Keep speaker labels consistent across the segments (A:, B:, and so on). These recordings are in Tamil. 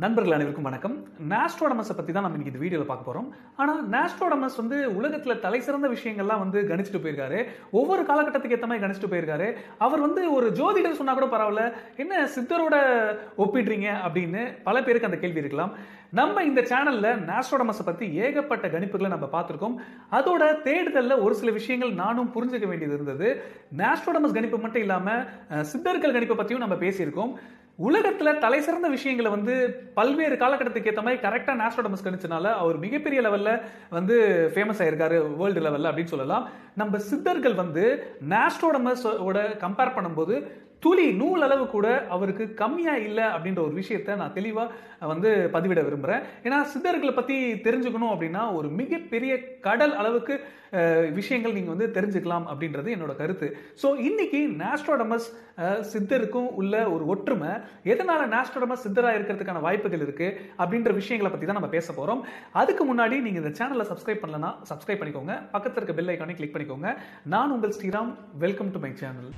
A: நண்பர்கள் அனைவருக்கும் வணக்கம் நாஸ்ட்ரோடமஸை பற்றி தான் நம்ம இன்னைக்கு இந்த வீடியோவில் பார்க்க போகிறோம் ஆனால் நாஸ்ட்ரோடமஸ் வந்து உலகத்தில் தலை சிறந்த விஷயங்கள்லாம் வந்து கணிச்சிட்டு போயிருக்காரு ஒவ்வொரு காலகட்டத்துக்கு ஏற்ற மாதிரி கணிச்சிட்டு போயிருக்காரு அவர் வந்து ஒரு ஜோதிடர் சொன்னால் கூட பரவாயில்ல என்ன சித்தரோட ஒப்பிடுறீங்க அப்படின்னு பல பேருக்கு அந்த கேள்வி இருக்கலாம் நம்ம இந்த சேனலில் நாஸ்ட்ரோடமஸை பற்றி ஏகப்பட்ட கணிப்புகளை நம்ம பார்த்துருக்கோம் அதோட தேடுதலில் ஒரு சில விஷயங்கள் நானும் புரிஞ்சுக்க வேண்டியது இருந்தது நாஸ்ட்ரோடமஸ் கணிப்பு மட்டும் இல்லாமல் சித்தர்கள் கணிப்பை பற்றியும் நம்ம பேசியிருக்கோம் உலகத்துல தலை சிறந்த விஷயங்களை வந்து பல்வேறு காலகட்டத்துக்கு ஏற்ற மாதிரி கரெக்டாக நாஸ்ட்ரோடமஸ் கணிச்சனால அவர் மிகப்பெரிய லெவல்ல வந்து ஃபேமஸ் ஆயிருக்காரு வேர்ல்டு லெவல்ல அப்படின்னு சொல்லலாம் நம்ம சித்தர்கள் வந்து நாஸ்ட்ரோடமஸ் ஓட கம்பேர் பண்ணும்போது துளி நூல் அளவு கூட அவருக்கு கம்மியா இல்லை அப்படின்ற ஒரு விஷயத்த நான் தெளிவா வந்து பதிவிட விரும்புறேன் ஏன்னா சித்தர்களை பத்தி தெரிஞ்சுக்கணும் அப்படின்னா ஒரு மிகப்பெரிய கடல் அளவுக்கு அஹ், விஷயங்கள் நீங்க வந்து தெரிஞ்சுக்கலாம் அப்படின்றது என்னோட கருத்து ஸோ இன்னைக்கு நாஸ்ட்ரோடமஸ் அஹ், சித்தருக்கும் உள்ள ஒரு ஒற்றுமை எதனால நாஸ்ட்ரோடமஸ் சித்தரா இருக்கிறதுக்கான வாய்ப்புகள் இருக்கு அப்படின்ற விஷயங்களை பத்தி தான் நம்ம பேச போறோம் அதுக்கு முன்னாடி நீங்க இந்த சேனலை சப்ஸ்கிரைப் பண்ணலனா சப்ஸ்கிரைப் பண்ணிக்கோங்க பக்கத்துல இருக்க பெல் ஐக்கானை கிளிக் பண்ணிக்கோங்க நான் உங்கள் Sriram welcome to my channel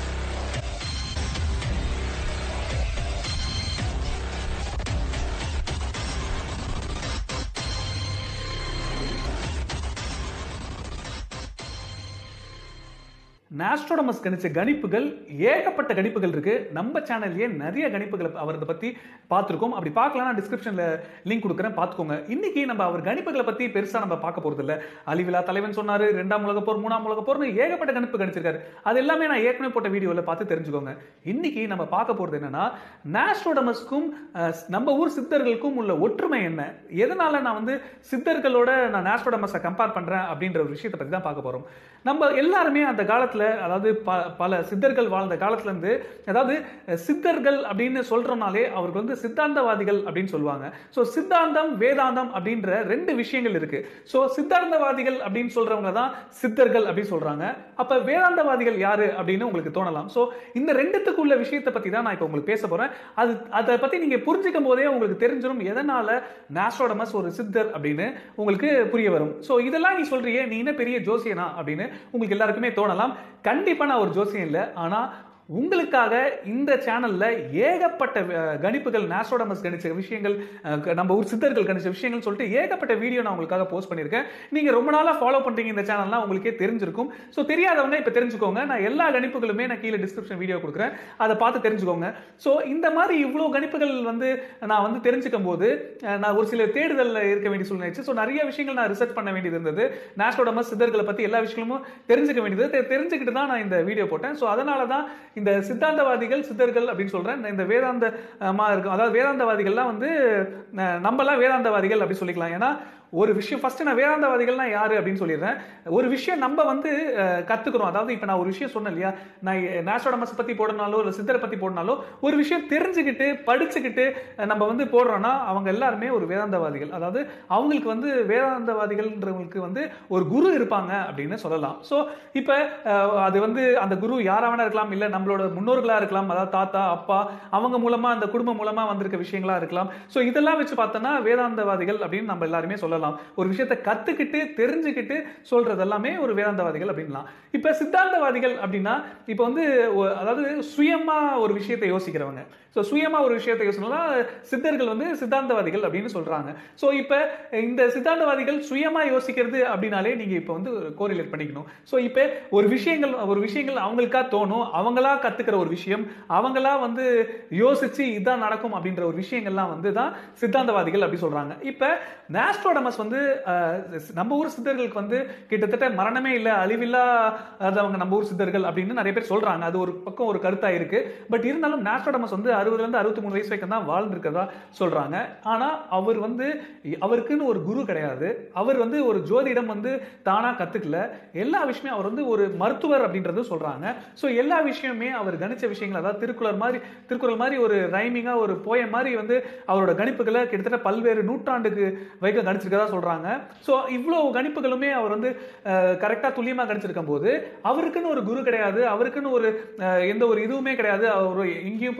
A: Nostradamus கணிச்ச கணிப்புகள் ஏகப்பட்ட கணிப்புகள் இருக்கு நம்ம சேனல்லையே நிறைய கணிப்புகளை அவரதை பத்தி பார்த்துருக்கோம் அப்படி பார்க்கலாம் டிஸ்கிரிப்ஷன்ல லிங்க் கொடுக்குறேன் பார்த்துக்கோங்க இன்னைக்கு நம்ம அவர் கணிப்புகளை பத்தி பெருசா நம்ம பார்க்க போறது இல்ல அழிவிலா தலைவன் சொன்னாரு ரெண்டாம் உலக போர் மூணாம் உலக போர்னு ஏகப்பட்ட கணிப்பு கணிச்சிருக்காரு அது எல்லாமே நான் ஏற்கனவே போட்ட வீடியோல பார்த்து தெரிஞ்சுக்கோங்க இன்னைக்கு நம்ம பார்க்க போறது என்னன்னா நாஸ்ட்ரோடமஸ்க்கும் அஹ், நம்ம ஊர் சித்தர்களுக்கும் உள்ள ஒற்றுமை என்ன எதனால நான் வந்து சித்தர்களோட நான் நாஸ்ட்ரோடமஸை கம்பேர் பண்றேன் அப்படின்ற ஒரு விஷயத்தை பத்தி தான் பார்க்க போறோம் நம்ம எல்லாருமே அந்த காலத்துல அதாவது ப- பல சித்தர்கள் வாழ்ந்த காலத்துல இருந்து அதாவது அஹ், சித்தர்கள் அப்படின்னு சொல்றோம்னாலே அவருக்கு வந்து சித்தாந்தவாதிகள் அப்படின்னு சொல்லுவாங்க ஸோ சித்தாந்தம் வேதாந்தம் அப்படின்ற ரெண்டு விஷயங்கள் இருக்கு ஸோ சித்தாந்தவாதிகள் அப்படின்னு சொல்றவங்க தான் சித்தர்கள் அப்படின்னு சொல்றாங்க அப்ப வேதாந்தவாதிகள் யாரு அப்படின்னு உங்களுக்கு தோணலாம் ஸோ இந்த ரெண்டுத்துக்குள்ள விஷயத்தை பத்தி தான் நான் இப்போ உங்களுக்கு பேச போறேன் அது அதை பத்தி நீங்க புரிஞ்சுக்கும் போதே உங்களுக்கு தெரிஞ்சிடும் எதனால நாஸ்ட்ரோடமஸ் ஒரு சித்தர் அப்படின்னு உங்களுக்கு புரிய வரும் ஸோ இதெல்லாம் நீ சொல்றியே நீ என்ன பெரிய ஜோசியனா அப்படின்னு உங்களுக்கு எல்லாருக்குமே தோணலாம் கண்டிப்பா நான் ஒரு ஜோசியம் இல்லை ஆனா உங்களுக்காக இந்த சேனல்ல ஏகப்பட்ட அஹ், கணிப்புகள் நாஸ்ட்ரோடமஸ் கணிச்ச விஷயங்கள் அஹ், நம்ம ஊர் சித்தர்கள் கணிச்ச விஷயங்கள் சொல்லிட்டு ஏகப்பட்ட வீடியோ நான் உங்களுக்காக போஸ்ட் பண்ணியிருக்கேன் நீங்க ரொம்ப நாளா ஃபாலோ பண்றீங்க இந்த சேனல்லாம் உங்களுக்கே தெரிஞ்சிருக்கும் ஸோ தெரியாதவங்க இப்ப தெரிஞ்சுக்கோங்க நான் எல்லா கணிப்புகளுமே நான் கீழே டிஸ்கிரிப்ஷன் வீடியோ கொடுக்குறேன் அதை பார்த்து தெரிஞ்சுக்கோங்க ஸோ இந்த மாதிரி இவ்வளோ கணிப்புகள் வந்து நான் வந்து தெரிஞ்சுக்கும் போது அஹ், நான் ஒரு சில தேடுதலில் இருக்க வேண்டிய சூழ்நிலை ஸோ நிறைய விஷயங்கள் நான் ரிசர்ச் பண்ண வேண்டியது இருந்தது நாஸ்ட்ரோடமஸ் சித்தர்களை பத்தி எல்லா விஷயங்களும் தெரிஞ்சுக்க வேண்டியது தெ- தெரிஞ்சுக்கிட்டு தான் நான் இந்த வீடியோ போட்டேன் ஸோ அதனால தான் இந்த சித்தாந்தவாதிகள் சித்தர்கள் அப்படின்னு சொல்றேன் இந்த வேதாந்த அஹ், மா இருக்கும் அதாவது வேதாந்தவாதிகள்லாம் வந்து அஹ், நம்மலாம் வேதாந்தவாதிகள் அப்படி சொல்லிக்கலாம் ஏன்னா ஒரு விஷயம் ஃபர்ஸ்ட் நான் வேதாந்தவாதிகள்னா யாரு அப்படின்னு சொல்லிடுறேன் ஒரு விஷயம் நம்ம வந்து அஹ், கத்துக்கிறோம் அதாவது இப்போ நான் ஒரு விஷயம் சொன்னேன் இல்லையா நான் நேஷோடமஸ் பத்தி போடனாலோ இல்லை சித்தரை பத்தி போடனாலோ ஒரு விஷயம் தெரிஞ்சுக்கிட்டு படிச்சுக்கிட்டு அஹ், நம்ம வந்து போடுறோம்னா அவங்க எல்லாருமே ஒரு வேதாந்தவாதிகள் அதாவது அவங்களுக்கு வந்து வேதாந்தவாதிகள்ன்றவங்களுக்கு வந்து ஒரு குரு இருப்பாங்க அப்படின்னு சொல்லலாம் ஸோ இப்போ அது வந்து அந்த குரு யாரா வேணா இருக்கலாம் இல்லை நம்மளோட முன்னோர்களா இருக்கலாம் அதாவது தாத்தா அப்பா அவங்க மூலமா அந்த குடும்பம் மூலமா வந்திருக்க விஷயங்களா இருக்கலாம் ஸோ இதெல்லாம் வச்சு பார்த்தோன்னா வேதாந்தவாதிகள் அப்படின்னு நம்ம எல்லாருமே சொல்லலாம் ஒரு விஷயத்தை கத்துக்கிட்டு தெரிஞ்சுக்கிட்டு சொல்றது எல்லாமே ஒரு வேதாந்தவாதிகள் அப்படின்லாம் இப்போ சித்தாந்தவாதிகள் அப்படின்னா இப்போ வந்து ஒ- அதாவது சுயமா ஒரு விஷயத்தை யோசிக்கிறவங்க ஸோ சுயமா ஒரு விஷயத்தை யோசிக்கணும்னா சித்தர்கள் வந்து சித்தாந்தவாதிகள் அப்படின்னு சொல்றாங்க ஸோ இப்போ இந்த சித்தாந்தவாதிகள் சுயமா யோசிக்கிறது அப்படின்னாலே நீங்க இப்போ வந்து கோரிலேட் பண்ணிக்கணும் ஸோ இப்போ ஒரு விஷயங்கள் ஒரு விஷயங்கள் அவங்களுக்கா தோணும் அவங்களா கத்துக்கிற ஒரு விஷயம் அவங்களா வந்து யோசிச்சு இதான் நடக்கும் அப்படின்ற ஒரு விஷயங்கள்லாம் வந்து தான் சித்தாந்தவாதிகள் அப்படி சொல்றாங்க இப்போ நாஸ்ட்ரோடமஸ் வந்து அஹ், நம்ம ஊர் சித்தர்களுக்கு வந்து கிட்டத்தட்ட மரணமே இல்லை அழிவில்லா அவங்க நம்ம ஊர் சித்தர்கள் அப்படின்னு நிறைய பேர் சொல்றாங்க அது ஒரு பக்கம் ஒரு கருத்தா இருக்கு பட் இருந்தாலும் நாஸ்ட்ரோடமஸ் வந்து அறுபதுல இருந்து அறுபத்தி மூணு வயசு வரைக்கும் தான் வாழ்ந்திருக்கதா சொல்றாங்க ஆனா அவர் வந்து அவருக்குன்னு ஒரு குரு கிடையாது அவர் வந்து ஒரு ஜோதிடம் வந்து தானா கத்துக்கல எல்லா விஷயமே அவர் வந்து ஒரு மருத்துவர் அப்படின்றது சொல்றாங்க ஸோ எல்லா விஷயமே அவர் கணிச்ச விஷயங்கள் அதாவது திருக்குறள் மாதிரி திருக்குறள் மாதிரி ஒரு ரைமிங்கா ஒரு போயம் மாதிரி வந்து அவரோட கணிப்புகளை கிட்டத்தட்ட பல்வேறு நூற்றாண்டுக்கு வைக்க கணிச்சிருக்கதா சொல்றாங்க ஸோ இவ்வளோ கணிப்புகளுமே அவர் வந்து கரெக்டாக துல்லியமா கணிச்சிருக்கும் போது அவருக்குன்னு ஒரு குரு கிடையாது அவருக்குன்னு ஒரு அஹ், எந்த ஒரு இதுவுமே கிடையாது அவர் எங்கேயும் போய் ஒரு இன்ஸ்டியூட்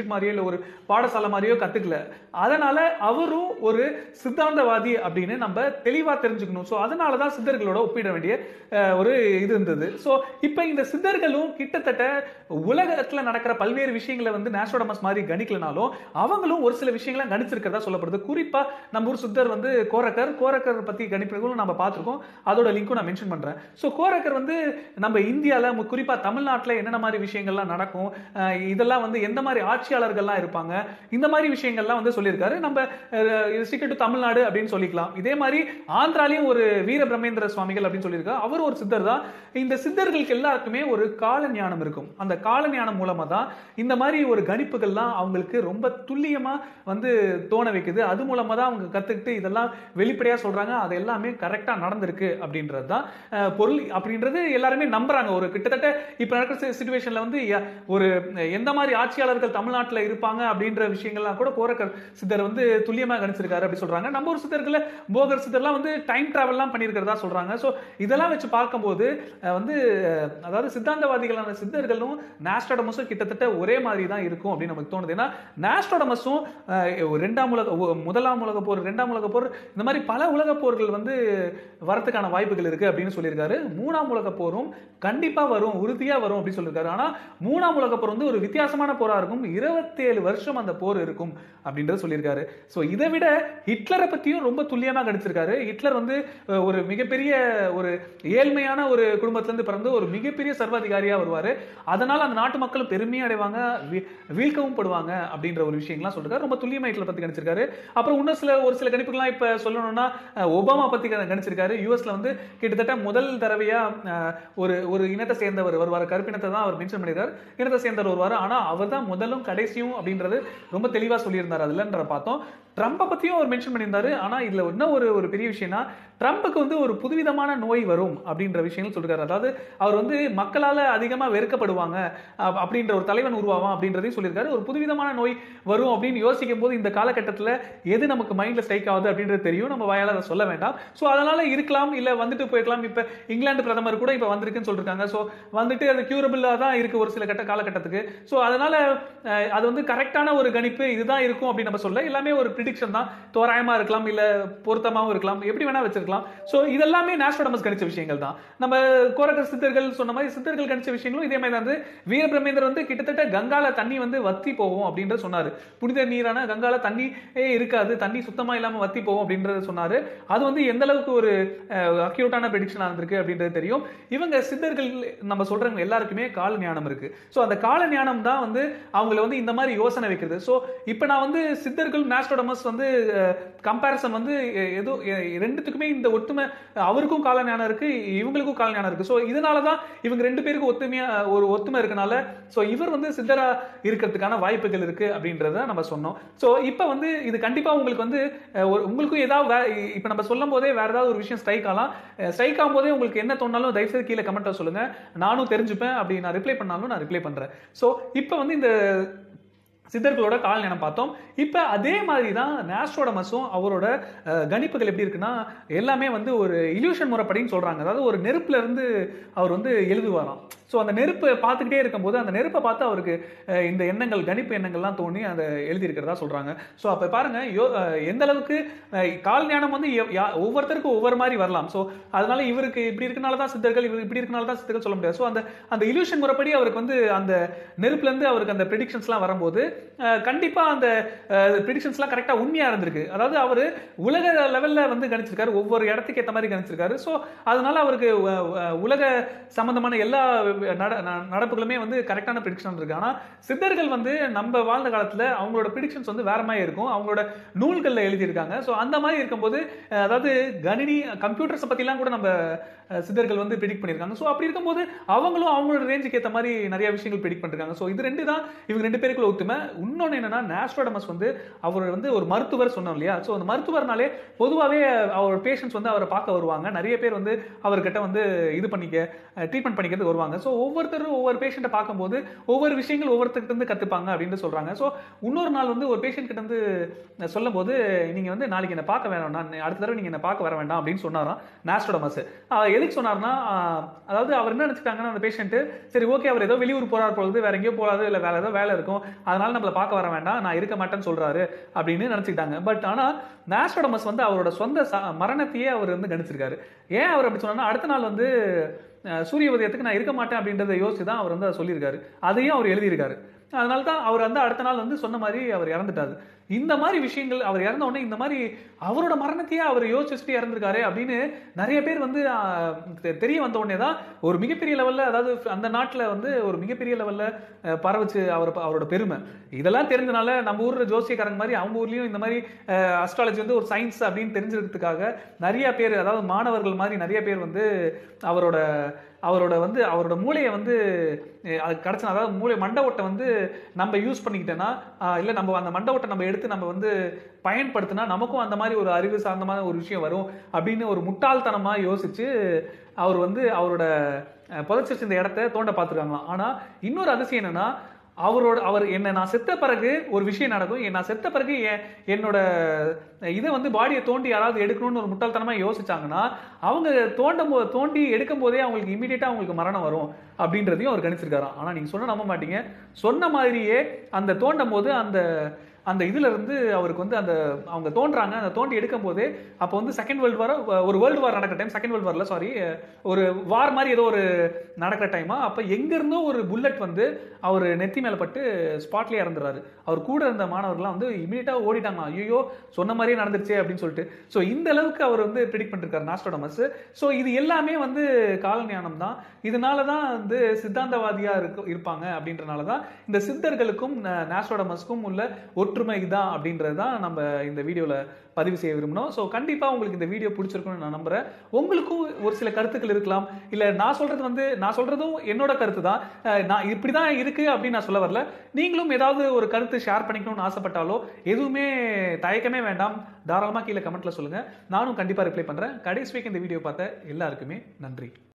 A: இன்ஸ்டியூட் மாதிரியோ இல்லை ஒரு பாடசாலை மாதிரியோ கத்துக்கல அதனால அவரும் ஒரு சித்தாந்தவாதி அப்படின்னு நம்ம தெளிவா தெரிஞ்சுக்கணும் ஸோ அதனால தான் சித்தர்களோட ஒப்பிட வேண்டிய அஹ், ஒரு இது இருந்தது ஸோ இப்போ இந்த சித்தர்களும் கிட்டத்தட்ட உலகத்துல நடக்கிற பல்வேறு விஷயங்களை வந்து நேசோடமஸ் மாதிரி கணிக்கலனாலும் அவங்களும் ஒரு சில விஷயங்களை கணிச்சிருக்கிறதா சொல்லப்படுது குறிப்பா நம்ம ஊர் சித்தர் வந்து கோரக்கர் கோரக்கர் பத்தி கணிப்புகளும் நம்ம பார்த்திருக்கோம் அதோட லிங்க்கும் நான் மென்ஷன் பண்றேன் ஸோ கோரக்கர் வந்து நம்ம இந்தியால மு- குறிப்பா தமிழ்நாட்டுல என்னென்ன மாதிரி விஷயங்கள்லாம் நடக்கும் அஹ் இதெல்லாம் வந்து எந்த மாதிரி ஆட்சியாளர்கள்லாம் இருப்பாங்க இந்த மாதிரி விஷயங்கள்லாம் வந்து சொல்லியிருக்காரு நம்ம சீக்கிரம் டு தமிழ்நாடு அப்படின்னு சொல்லிக்கலாம் இதே மாதிரி ஆந்திராலையும் ஒரு வீர பிரம்மேந்திர சுவாமிகள் அப்படின்னு சொல்லியிருக்காரு அவர் ஒரு சித்தர் தான் இந்த சித்தர்களுக்கு எல்லாருக்குமே ஒரு கால ஞானம் இருக்கும் அந்த கால ஞானம் மூலமா தான் இந்த மாதிரி ஒரு கணிப்புகள்லாம் அவங்களுக்கு ரொம்ப துல்லியமா வந்து தோண வைக்குது அது மூலமா தான் அவங்க கத்துக்கிட்டு இதெல்லாம் வெளிப்படையா சொல்றாங்க அது எல்லாமே கரெக்டா நடந்திருக்கு அப்படின்றது தான் அஹ், பொருள் அப்படின்றது எல்லாருமே நம்புறாங்க ஒரு கிட்டத்தட்ட இப்ப நடக்கிற சுச்சுவேஷன்ல வந்து ய- ஒரு எந்த மாதிரி ஆட்சியாளர்கள் தமிழ்நாட்டுல இருப்பாங்க அப்படின்ற விஷயங்கள்லாம் கூட கோரக்கர் சித்தர் வந்து துல்லியமா கணிச்சிருக்காரு அப்படி சொல்றாங்க நம்ம ஒரு சித்தர்கள போகர் சித்தர்லாம் வந்து டைம் டிராவல்லாம் பண்ணியிருக்கிறதா சொல்றாங்க ஸோ இதெல்லாம் வச்சு பார்க்கும்போது அஹ், வந்து அஹ், அதாவது சித்தாந்தவாதிகளான சித்தர்களும் நாஸ்டாடமஸும் கிட்டத்தட்ட ஒரே மாதிரி தான் இருக்கும் அப்படின்னு நமக்கு தோணுது ஏன்னா நாஸ்டாடமஸும் ரெண்டாம் உலக ஒ- முதலாம் உலக போர் ரெண்டாம் உலக போர் இந்த மாதிரி பல உலக போர்கள் வந்து வரதுக்கான வாய்ப்புகள் இருக்கு அப்படின்னு சொல்லியிருக்காரு மூணாம் உலக போரும் கண்டிப்பா வரும் உறுதியா வரும் அப்படின்னு சொல்லியிருக்காரு ஆனா மூணாம் உலக போர் வந்து ஒரு வித்தியாசமான போரா இருக்கும் இருபத்தேழு வருஷம் அந்த போர் இருக்கும் அப்படின்றத சொல்லியிருக்காரு ஸோ இதை விட ஹிட்லரை பத்தியும் ரொம்ப துல்லியமா கணிச்சிருக்காரு ஹிட்லர் வந்து அஹ், ஒரு மிகப்பெரிய ஒரு ஏழ்மையான ஒரு குடும்பத்திலிருந்து பிறந்து ஒரு மிகப்பெரிய சர்வாதிகாரியா வருவாரு அதனால அந்த நாட்டு மக்களும் பெருமையா அடைவாங்க வீ- வீழ்க்கவும் படுவாங்க அப்படின்ற ஒரு விஷயங்கள்லாம் சொல்லிருக்காரு ரொம்ப துல்லியமா ஹிட்லர் பத்தி கணிச்சிருக்காரு அப்புறம் இன்னும் சில ஒரு சில கணிப்புகள்லாம் இப்ப சொல்லணும்னா அஹ், ஒபாமா பத்தி க- கணிச்சிருக்காரு யூஎஸ்ல வந்து கிட்டத்தட்ட முதல் தடவையா அஹ், ஒரு ஒரு இனத்தை சேர்ந்தவர் வருவார் கருப்பினத்தை தான் அவர் மென்ஷன் பண்ணியிருக்காரு இனத்தை சேர்ந்தவர் வருவார் ஆனா அவர் தான் முதலும் கடைசியும் அப்படின்றது ரொம்ப தெளிவா சொல்லியிருந்தார் அதுலன்ற பார்த்தோம் ட்ரம்ப்பை பத்தியும் அவர் மென்ஷன் பண்ணியிருந்தாரு ஆனா இதுல என்ன ஒரு ஒரு பெரிய விஷயம்னா ட்ரம்ப்புக்கு வந்து ஒரு புதுவிதமான நோய் வரும் அப்படின்ற விஷயங்கள் சொல்லிருக்காரு அதாவது அவர் வந்து மக்களால அதிகமா வெறுக்கப்படுவாங்க அப்- அப்படின்ற ஒரு தலைவன் உருவாவான் அப்படின்றதையும் சொல்லியிருக்காரு ஒரு புதுவிதமான நோய் வரும் அப்படின்னு யோசிக்கும் போது இந்த காலகட்டத்தில் எது நமக்கு மைண்ட்ல ஸ்ட்ரைக் ஆகுது அப்படின்றது தெரியும் நம்ம வாயால அதை சொல்ல வேண்டாம் ஸோ அதனால இருக்கலாம் இல்ல வந்துட்டு போயிருக்கலாம் இப்ப இங்கிலாந்து பிரதமர் கூட இப்ப வந்திருக்குன்னு சொல்லிருக்காங்க ஸோ வந்துட்டு அது கியூரபிளா தான் இருக்கு ஒரு சில கட்ட காலகட்டத்துக்கு ஸோ அதனால அஹ், அது வந்து கரெக்டான ஒரு கணிப்பு இதுதான் இருக்கும் அப்படின்னு நம்ம சொல்ல எல்லாமே ஒரு ப்ரிடிக்ஷன் தான் தோராயமா இருக்கலாம் இல்ல பொருத்தமாவும் இருக்கலாம் எப்படி வேணா வச்சிருக்கலாம் ஸோ இதெல்லாமே நாஸ்டோடமஸ் கணிச்ச விஷயங்கள் தான் நம்ம கோரகர் சித்தர்கள் சொன்ன மாதிரி சித்தர்கள் கணிச்ச விஷயங்களும் இதே மாதிரி தான் வந்து வீர பிரம்மேந்திரர் வந்து கிட்டத்தட்ட கங்கால தண்ணி வந்து வத்தி போகும் அப்படின்றத சொன்னாரு புனித நீரான கங்கால தண்ணி இருக்காது தண்ணி சுத்தமா இல்லாம வத்தி போகும் அப்படின்றத சொன்னாரு அது வந்து எந்த அளவுக்கு ஒரு அக்யூட்டான ப்ரெடிக்ஷனா இருந்திருக்கு அப்படின்றது தெரியும் இவங்க சித்தர்கள் நம்ம சொல்றவங்க எல்லாருக்குமே கால ஞானம் இருக்கு ஸோ அந்த கால ஞானம் தான் வந்து அவங்கள வந்து இந்த மாதிரி யோசனை வைக்கிறது ஸோ இப்போ நான் வந்து சித்தர்கள் நாஸ்டோடமஸ் வந்து கம்பேரிசன் வந்து எ- ஏதோ எ- ரெண்டுத்துக்குமே இந்த ஒத்துமை அவருக்கும் கால ஞானம் இருக்கு இவங்களுக்கும் கால ஞானம் இருக்கு ஸோ இதனால தான் இவங்க ரெண்டு பேருக்கும் ஒத்துமையா ஒரு ஒத்துமை இருக்கனால ஸோ இவர் வந்து சித்தரா இருக்கிறதுக்கான வாய்ப்புகள் இருக்கு அப்படின்றத நம்ம சொன்னோம் ஸோ இப்போ வந்து இது கண்டிப்பா உங்களுக்கு வந்து அஹ், ஒரு உங்களுக்கும் ஏதாவது வே- இப்போ நம்ம சொல்லும் போதே வேற ஏதாவது ஒரு விஷயம் ஸ்ட்ரைக் ஆகலாம் ஸ்ட்ரைக் ஆகும்போதே உங்களுக்கு என்ன தோணாலும் தயவுசெய்து கீழே கமெண்ட்டை சொல்லுங்க நானும் தெரிஞ்சுப்பேன் அப்படி நான் ரிப்ளை பண்ணாலும் நான் ரிப்ளை பண்றேன் ஸோ இப்போ வந்து இந்த சித்தர்களோட கால் ஞானம் பார்த்தோம் இப்போ அதே மாதிரி தான் நாஸ்ட்ரோடமஸும் அவரோட அஹ், கணிப்புகள் எப்படி இருக்குன்னா எல்லாமே வந்து ஒரு இல்யூஷன் முறைப்படின்னு சொல்றாங்க அதாவது ஒரு நெருப்புல இருந்து அவர் வந்து எழுதுவாராம் ஸோ அந்த நெருப்பை பார்த்துக்கிட்டே இருக்கும்போது அந்த நெருப்பை பார்த்து அவருக்கு அஹ், இந்த எண்ணங்கள் கணிப்பு எண்ணங்கள்லாம் தோணி அதை எழுதியிருக்கிறதா சொல்றாங்க ஸோ அப்போ பாருங்க யோ அஹ், எந்த அளவுக்கு அஹ், கால் ஞானம் வந்து எவ்- யா- ஒவ்வொருத்தருக்கும் ஒவ்வொரு மாதிரி வரலாம் ஸோ அதனால இவருக்கு இப்படி இருக்கனால தான் சித்தர்கள் இவர் இப்படி இருக்கனால தான் சித்தர்கள் சொல்ல முடியாது ஸோ அந்த அந்த இல்யூஷன் முறைப்படி அவருக்கு வந்து அந்த நெருப்புல இருந்து அவருக்கு அந்த ப்ரெடிக்ஷன்ஸ்லாம் வரும்போது அஹ், கண்டிப்பா அந்த ப்ரிடிக்ஷன்ஸ்லாம் கரெக்டாக உண்மையா இருந்திருக்கு அதாவது அவர் உலக லெவல்ல வந்து கணிச்சிருக்காரு ஒவ்வொரு இடத்துக்கு ஏற்ற மாதிரி கணிச்சிருக்காரு ஸோ அதனால அவருக்கு அஹ், அஹ், உலக சம்பந்தமான எல்லா நட- ந- நடப்புகளுமே வந்து கரெக்டான ப்ரிடிக்ஷன் இருக்கு ஆனா சித்தர்கள் வந்து நம்ம வாழ்ந்த காலத்துல அவங்களோட ப்ரிடிக்ஷன்ஸ் வந்து வேற மாதிரி இருக்கும் அவங்களோட நூல்களில் எழுதியிருக்காங்க ஸோ அந்த மாதிரி இருக்கும்போது அஹ், அதாவது கணினி கம்ப்யூட்டர்ஸை பற்றிலாம் கூட நம்ம அஹ், சித்தர்கள் வந்து ப்ரிடிக்ட் பண்ணியிருக்காங்க ஸோ அப்படி இருக்கும்போது அவங்களும் அவங்களோட ரேஞ்சுக்கு ஏற்ற மாதிரி நிறைய விஷயங்கள் ப்ரிடிக்ட் பண்ணிருக்காங்க ஸோ இது ரெண்டு தான் இவங்க ரெண்டு பேருக்குள்ள ஒத்துமை இன்னொன்று என்னன்னா நாஸ்ட்ரோடமஸ் வந்து அவர் வந்து ஒரு மருத்துவர் சொன்னோம் இல்லையா ஸோ அந்த மருத்துவர்னாலே பொதுவாகவே அவர் பேஷண்ட்ஸ் வந்து அவரை பார்க்க வருவாங்க நிறைய பேர் வந்து அவர்கிட்ட வந்து இது பண்ணிக்க ட்ரீட்மெண்ட் பண்ணிக்கிறது வருவாங்க ஸோ ஒவ்வொருத்தரும் ஒவ்வொரு பேஷண்ட்டை பார்க்கும்போது ஒவ்வொரு விஷயங்கள் ஒவ்வொருத்தர்கிட்ட இருந்து கற்றுப்பாங்க அப்படின்னு சொல்றாங்க ஸோ இன்னொரு நாள் வந்து ஒரு பேஷண்ட் கிட்ட வந்து சொல்லும் போது நீங்க வந்து நாளைக்கு என்ன பார்க்க வேணாம் நான் அடுத்த தடவை நீங்க என்ன பார்க்க வர வேண்டாம் அப்படின்னு சொன்னாராம் நாஸ்ட்ரோடமஸ் எதுக்கு சொன்னார்னா ஆஹ், அதாவது அவர் என்ன நினைச்சிட்டாங்கன்னா அந்த பேஷண்ட் சரி ஓகே அவர் ஏதோ வெளியூர் போறார் பொழுது வேற எங்கேயோ போறாரு இல்லை வேற ஏதோ வேலை இருக்கும் அதனால அதனால நம்மள பார்க்க வர வேண்டாம் நான் இருக்க மாட்டேன்னு சொல்றாரு அப்படின்னு நினைச்சுக்கிட்டாங்க பட் ஆனா நாஸ்டோடமஸ் வந்து அவரோட சொந்த ச- மரணத்தையே அவர் வந்து கணிச்சிருக்காரு ஏன் அவர் அப்படி சொன்னா அடுத்த நாள் வந்து அஹ், சூரிய உதயத்துக்கு நான் இருக்க மாட்டேன் அப்படின்றத யோசிச்சு தான் அவர் வந்து அதை சொல்லியிருக்காரு அதையும் அவர் எழுதியிருக்காரு அதனால தான் அவர் வந்து அடுத்த நாள் வந்து சொன்ன மாதிரி அவர் இறந்துட்டாரு இந்த மாதிரி விஷயங்கள் அவர் இறந்த உடனே இந்த மாதிரி அவரோட மரணத்தையே அவர் யோசிச்சுட்டு இறந்திருக்காரு அப்படின்னு நிறைய பேர் வந்து ஆஹ், தெ- தெரிய வந்த உடனே தான் ஒரு மிகப்பெரிய லெவல்ல அதாவது அந்த நாட்டில் வந்து ஒரு மிகப்பெரிய லெவல்ல அஹ், பரவுச்சு அவர் அவரோட பெருமை இதெல்லாம் தெரிஞ்சனால நம்ம ஊர்ல ஜோசியக்காரங்க மாதிரி அவங்க ஊர்லயும் இந்த மாதிரி அஸ்ட்ராலஜி வந்து ஒரு சயின்ஸ் அப்படின்னு தெரிஞ்சிருக்கிறதுக்காக நிறைய பேர் அதாவது மாணவர்கள் மாதிரி நிறைய பேர் வந்து அவரோட அவரோட வந்து அவரோட மூளையை வந்து அஹ், அது கிடச்சின அதாவது மூளை மண்டை ஓட்டை வந்து நம்ம யூஸ் பண்ணிக்கிட்டோன்னா இல்லை நம்ம அந்த மண்டை ஓட்டை நம்ம எடுத்து நம்ம வந்து பயன்படுத்தினா நமக்கும் அந்த மாதிரி ஒரு அறிவு சார்ந்தமான ஒரு விஷயம் வரும் அப்படின்னு ஒரு முட்டாள்தனமாக யோசிச்சு அவர் வந்து அவரோட அஹ், புதைச்சு வச்சிருந்த இடத்த தோண்ட பார்த்துருக்காங்களாம் ஆனால் இன்னொரு அதிசயம் என்னன்னா அவரோட அவர் என்ன நான் செத்த பிறகு ஒரு விஷயம் நடக்கும் என் நான் செத்த பிறகு என் என்னோட இதை வந்து பாடியை தோண்டி யாராவது எடுக்கணும்னு ஒரு முட்டாள்தனமா யோசிச்சாங்கன்னா அவங்க தோண்டும் போது தோண்டி எடுக்கும் போதே அவங்களுக்கு இமீடியட்டா அவங்களுக்கு மரணம் வரும் அப்படின்றதையும் அவர் கணிச்சிருக்காராம் ஆனா நீங்க சொன்ன நம்ப மாட்டீங்க சொன்ன மாதிரியே அந்த தோண்டும் போது அந்த அந்த இதுல இருந்து அவருக்கு வந்து அந்த அவங்க தோன்றாங்க அந்த தோண்டி எடுக்கும் போதே அப்போ வந்து செகண்ட் வேர்ல்டு வார் ஒரு வேர்ல்டு வார் நடக்கிற டைம் செகண்ட் வேர்ல்டு வார்ல சாரி ஒரு வார் மாதிரி ஏதோ ஒரு நடக்கிற டைமா அப்போ எங்க இருந்தோ ஒரு புல்லட் வந்து அவர் நெத்தி மேல பட்டு ஸ்பாட்லயே இறந்துறாரு அவர் கூட இருந்த மாணவர்கள்லாம் வந்து இமீடியட்டா ஓடிட்டாங்க ஐயோ சொன்ன மாதிரியே நடந்துருச்சே அப்படின்னு சொல்லிட்டு ஸோ இந்த அளவுக்கு அவர் வந்து ப்ரிடிக் பண்ணிருக்காரு நாஸ்டோடமஸ் ஸோ இது எல்லாமே வந்து காலஞானம் தான் இதனால தான் வந்து சித்தாந்தவாதியா இருக்கு இருப்பாங்க அப்படின்றனால தான் இந்த சித்தர்களுக்கும் ந- நாஸ்டோடமஸ்க்கும் உள்ள ஒற்றுமை தான் அப்படின்றது தான் நம்ம இந்த வீடியோல பதிவு செய்ய விரும்பினோம் ஸோ கண்டிப்பா உங்களுக்கு இந்த வீடியோ பிடிச்சிருக்கும்னு நான் நம்புறேன் உங்களுக்கும் ஒரு சில கருத்துக்கள் இருக்கலாம் இல்ல நான் சொல்றது வந்து நான் சொல்றதும் என்னோட கருத்து தான் அஹ் நான் இப்படிதான் இருக்கு அப்படின்னு நான் சொல்ல வரல நீங்களும் ஏதாவது ஒரு கருத்து ஷேர் பண்ணிக்கணும்னு ஆசைப்பட்டாலோ எதுவுமே தயக்கமே வேண்டாம் தாராளமா கீழே கமெண்ட்ல சொல்லுங்க நானும் கண்டிப்பா ரிப்ளை பண்றேன் கடைசி வீக் இந்த வீடியோ பார்த்த எல்லாருக்குமே நன்றி